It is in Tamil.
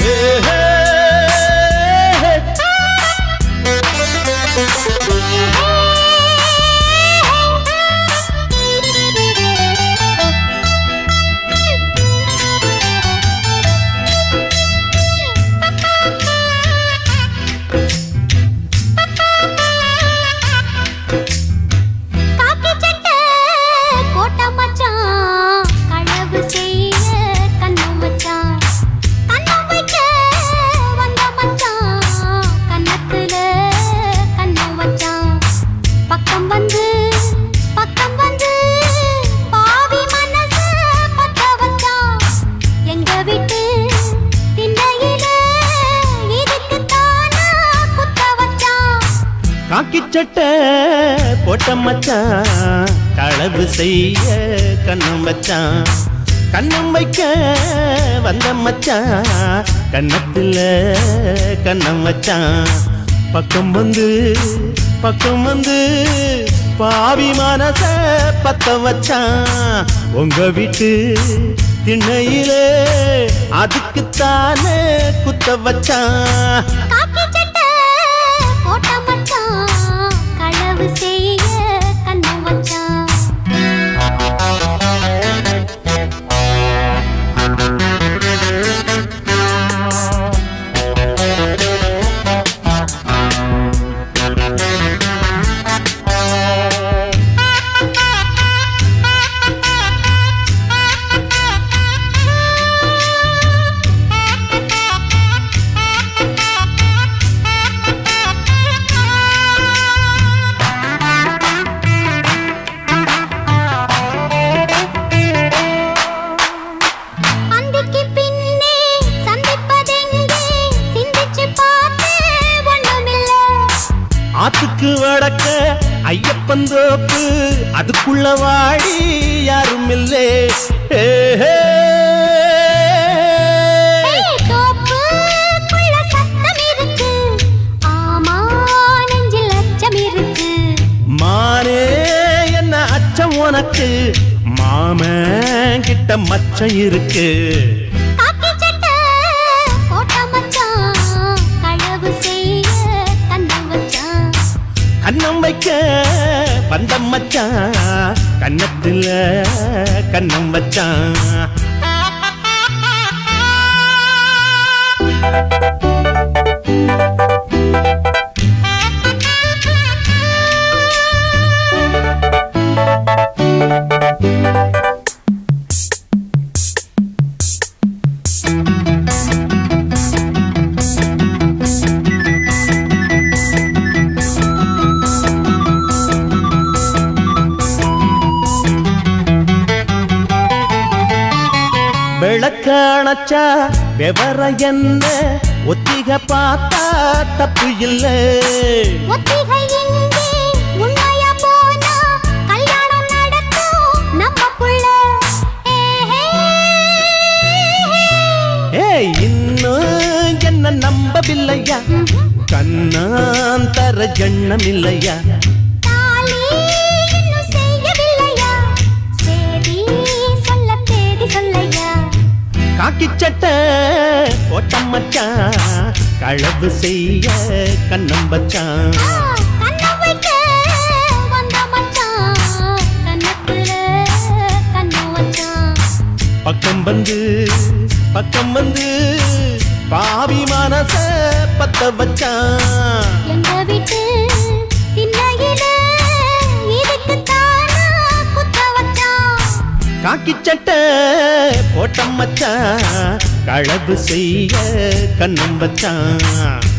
ஏ, ஹே, ஹே. காக்கி சட்டை போட்ட மச்சான் களவு செய்ய கண்ணம் மச்சான் கண்ணம் வைக்க வந்த மச்சான் கன்னத்துல கண்ணம் வச்சான் பக்கம் வந்து பக்கம் வந்து பாவி மனச பத்த வச்சான் எங்க விட்டு திண்ணையில இதுக்கு தானா குத்த வச்சான் காக்கி சட்டை போட்ட மச்சான் களவு செய்ய கண்ணம் வச்சான் கண்ணம் வைக்க வந்த மச்சான் கன்னத்துல கண்ணம் வச்சான் பக்கம் வந்து பக்கம் வந்து பாவி மனச பத்த வச்சான் உங்க வீட்டு திண்ணையிலே அதுக்குத்தானே குத்த வச்சான் காக்கி சட்டை போட்ட மச்சான் களவு செய்ய கண்ணம் வச்சான் அந்திக்கு பின்னே சந்திப்பதெங்கே சிந்திச்சு பார்த்து ஒண்ணுமில்ல ஆத்துக்கு வடக்க ஐயப்பன் தோப்பு அதுக்குள்ள வாடி யாரும் இல்லே ஏ, ஹே. ஏய், தோப்புக்குள்ள சத்தம் இருக்கு ஆமா நெஞ்சில் அச்சம் இருக்கு மானே என்ன அச்சம் உனக்கு மாமன் கிட்ட மச்சம் இருக்கு காக்கி சட்டை போட்ட மச்சான் களவு செய்ய கண்ணம் வச்சான் கண்ணம் வைக்க வந்த மச்சான் கன்னத்துல கண்ணம் வச்சான் விளக்க அணைச்சா விவரம் என்ன ஒத்திக பார்த்தா தப்பு இல்லை ஒத்திகை எங்கே உண்மையா போனா கல்யாணம் நடக்கும் நம்ம புள்ள ஏஹே. ஏய் இன்னும் என்ன நம்பவில்லையா கண்ணாந்தர ஜண்ணம் இல்லையா தாலி இன்னும் செய்யவில்லையா சேதி சொல்ல தேதி சொல்லையா காக்கி சட்டை ஓட்டம் மச்சான் களவு செய்ய கண்ணம் வச்சான் ஆ, கண்ணம் வைக்க வந்த மச்சான் கன்னத்துல கண்ணம் வச்சான் பக்கம் வந்து பக்கம் வந்து பாவி மனச பத்த வச்சான் எங்க வீட்டு திண்ணையில இதுக்கு தானா குத்த வச்சான் காக்கி சட்டை போட்டம் மச்சான் களவு செய்ய கண்ணம் வச்சான்